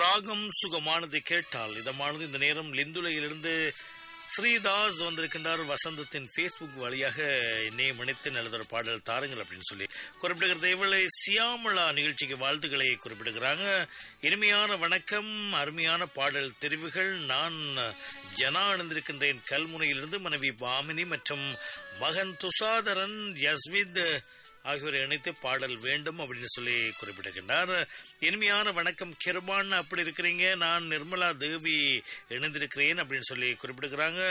ராகம் சுகமானது கேட்டால் இதமானது இந்த நேரம் லிந்துலையிலிருந்து ஸ்ரீதாஸ் வந்திருக்கின்றார் வசந்தத்தின் ஃபேஸ்புக் வழியாக என்னை மணித்து நல்லதொரு பாடல் தாருங்கள் அப்படின்னு சொல்லி குறிப்பிடுகிறது இவளை சியாமலா நிகழ்ச்சிக்கு வாழ்த்துக்களை குறிப்பிடுகிறாங்க இனிமையான வணக்கம் அருமையான பாடல் தெரிவுகள் நான் ஜனா அணிந்திருக்கின்றேன் கல்முனையிலிருந்து மனைவி பாமினி மற்றும் மகன் துசாதரன் யஸ்வித் ஆகியோரை இணைத்து பாடல் வேண்டும் அப்படின்னு சொல்லி குறிப்பிடுகின்றார் இனிமையான வணக்கம் கிருபான் அப்படி இருக்கிறீங்க நான் நிர்மலா தேவி இணைந்திருக்கிறேன் அப்படின்னு சொல்லி குறிப்பிடுகிறாங்க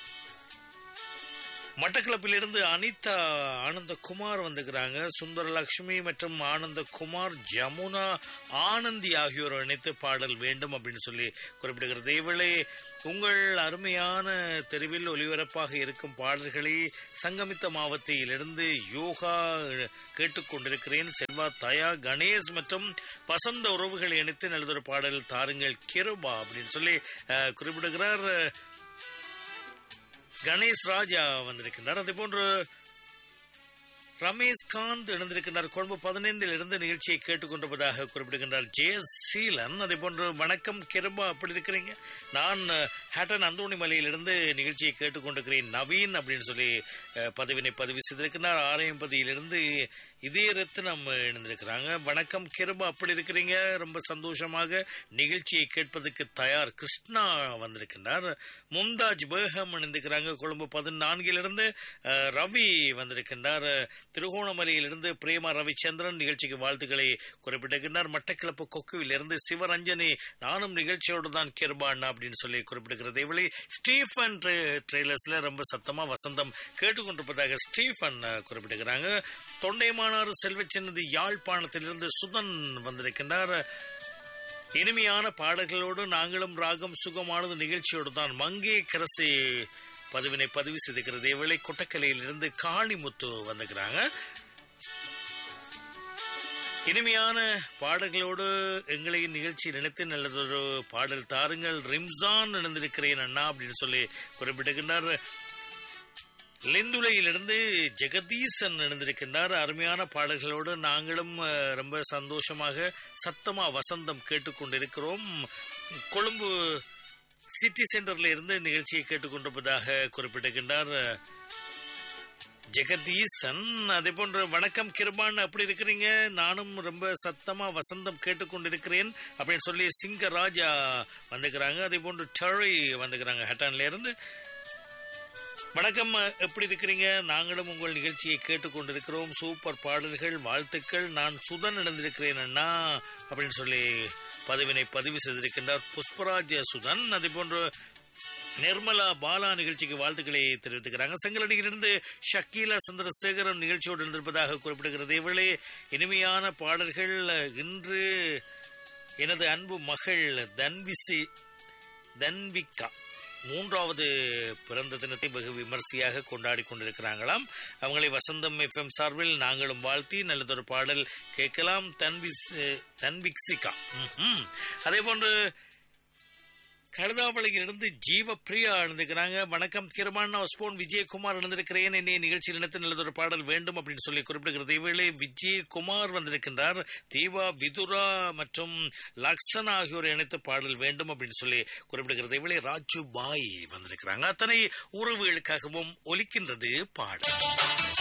மட்டக்களப்பிலிருந்து அனிதா ஆனந்தகுமார் வந்துக்கிறாங்க சுந்தரலட்சுமி மற்றும் ஆனந்தகுமார் ஜமுனா ஆனந்தி ஆகியோர் இணைத்து பாடல் வேண்டும் அப்படின்னு சொல்லி குறிப்பிடுகிறது இவளே உங்கள் அருமையான தெருவில் ஒலிபரப்பாக இருக்கும் பாடல்களை சங்கமித்த மாவட்டத்திலிருந்து யோகா கேட்டுக்கொண்டிருக்கிறேன் செல்வா தயா கணேஷ் மற்றும் வசந்த உறவுகளை இணைத்து நல்லதொரு பாடல் தாருங்கள் கிருபா அப்படின்னு சொல்லி அஹ், குறிப்பிடுகிறார் கணேஷ் ராஜா வந்திருக்கின்றார் அதே போன்று ரமேஷ் காந்த் இணைந்திருக்கின்றார் கொழும்பு பதினைந்தில் இருந்து நிகழ்ச்சியை கேட்டுக்கொண்டிருப்பதாக குறிப்பிடுகின்றார் ஜே சீலன் அதே போன்று வணக்கம் கிருபா அப்படி இருக்கிறீங்க நான் அஹ், ஹேட்டன் அந்தோணி மலையிலிருந்து நிகழ்ச்சியை கேட்டுக்கொண்டிருக்கிறேன் நவீன் அப்படின்னு சொல்லி அஹ், பதிவினை பதிவு செய்திருக்கிறார் ஆரையம்பதியிலிருந்து இதே ரத்னம் இணைந்திருக்கிறாங்க வணக்கம் கிருபா அப்படி இருக்கிறீங்க ரொம்ப சந்தோஷமாக நிகழ்ச்சியை கேட்பதற்கு தயார் கிருஷ்ணா வந்திருக்கின்றார் மும்தாஜ் பேகம் இணைந்திருக்கிறாங்க கொழும்பு பதினான்கிலிருந்து அஹ், ரவி வந்திருக்கின்றார் திருகோணமலையிலிருந்து பிரேமா ரவிச்சந்திரன் நிகழ்ச்சிக்கு வாழ்த்துக்களை குறிப்பிட்டிருக்கின்றார் மட்டக்கிளப்பு கொக்குவிலிருந்து சிவரஞ்சனி நானும் நிகழ்ச்சியோடு தான் கிருபான் அப்படின்னு சொல்லி குறிப்பிடுகிறது இவளை ஸ்டீஃபன் ட்ரெ- ட்ரெய்லர்ஸ்ல ரொம்ப சத்தமா வசந்தம் கேட்டுக்கொண்டிருப்பதாக ஸ்டீஃபன் அஹ், குறிப்பிடுகிறாங்க தொண்டைமானார் செல்வச்சின்னதி யாழ்ப்பாணத்திலிருந்து சுதன் வந்திருக்கின்றார் இனிமையான பாடல்களோடு நாங்களும் ராகம் சுகமானது நிகழ்ச்சியோடு தான் மங்கே கரசி பதிவினை பதிவு செய்திருக்கிறது இவளை கொட்டக்கலையிலிருந்து காளிமுத்து வந்துக்கிறாங்க இனிமையான பாடல்களோடு எங்களை நிகழ்ச்சி நினைத்து நல்லதொரு பாடல் தாருங்கள் ரிம்சான் இணைந்திருக்கிறேன் அண்ணா அப்படின்னு சொல்லி குறிப்பிட்டிருக்கின்றார் லிந்துலையிலிருந்து ஜெகதீசன் இணைந்திருக்கின்றார் அருமையான பாடல்களோடு நாங்களும் அஹ், ரொம்ப சந்தோஷமாக சத்தமா வசந்தம் கேட்டுக்கொண்டிருக்கிறோம் கொழும்பு சிட்டி சென்டர்ல இருந்து நிகழ்ச்சியை கேட்டுக்கொண்டிருப்பதாக குறிப்பிட்டிருக்கின்றார் ஜெகதீசன் அதே போன்று வணக்கம் கிருபான் அப்படி இருக்கிறீங்க நானும் ரொம்ப சத்தமா வசந்தம் கேட்டுக்கொண்டிருக்கிறேன் அப்படின்னு சொல்லி சிங்கராஜா வந்துக்கிறாங்க அதே போன்று டரி வந்துக்கிறாங்க ஹட்டான்ல இருந்து வணக்கம் எப்படி இருக்கிறீங்க நாங்களும் உங்கள் நிகழ்ச்சியை கேட்டுக்கொண்டிருக்கிறோம் சூப்பர் பாடல்கள் வாழ்த்துக்கள் நான் சுதன் இணைந்திருக்கிறேன் அண்ணா அப்படின்னு சொல்லி பதிவினை பதிவு செய்திருக்கின்றார் புஷ்பராஜ் சுதன் அதே போன்று நிர்மலா பாலா நிகழ்ச்சிக்கு வாழ்த்துக்களை தெரிவித்துக்கிறாங்க செங்கலடியிலிருந்து ஷக்கீலா சந்திரசேகரன் நிகழ்ச்சியோடு இருந்திருப்பதாக குறிப்பிடுகிறது இவளே இனிமையான பாடல்கள் இன்று எனது அன்பு மகள் தன்விசி தன்விகா மூன்றாவது பிறந்த தினத்தை வெகு விமர்சையாக கொண்டாடி கொண்டிருக்கிறாங்களாம் அவங்களை வசந்தம் எஃப்எம் சார்பில் நாங்களும் வாழ்த்தி நல்லதொரு பாடல் கேட்கலாம் தன்விஸ் தன்விக்சிகா ம்ஹும். அதே போன்று கழுதாவளையிலிருந்து ஜீவ பிரியா எழுந்திருக்கிறாங்க வணக்கம் கிருமான ஸ்போன் விஜயகுமார் எழுந்திருக்கிறேன் என்னை நிகழ்ச்சியில் இணைத்து நல்லதொரு பாடல் வேண்டும் அப்படின்னு சொல்லி குறிப்பிடுகிறது இவளே விஜயகுமார் வந்திருக்கின்றார் தீபா விதுரா மற்றும் லக்ஷன் ஆகியோர் இணைத்து பாடல் வேண்டும் அப்படின்னு சொல்லி குறிப்பிடுகிறது இவளே ராஜு பாய் வந்திருக்கிறாங்க அத்தனை உறவுகளுக்காகவும் ஒலிக்கின்றது பாடல்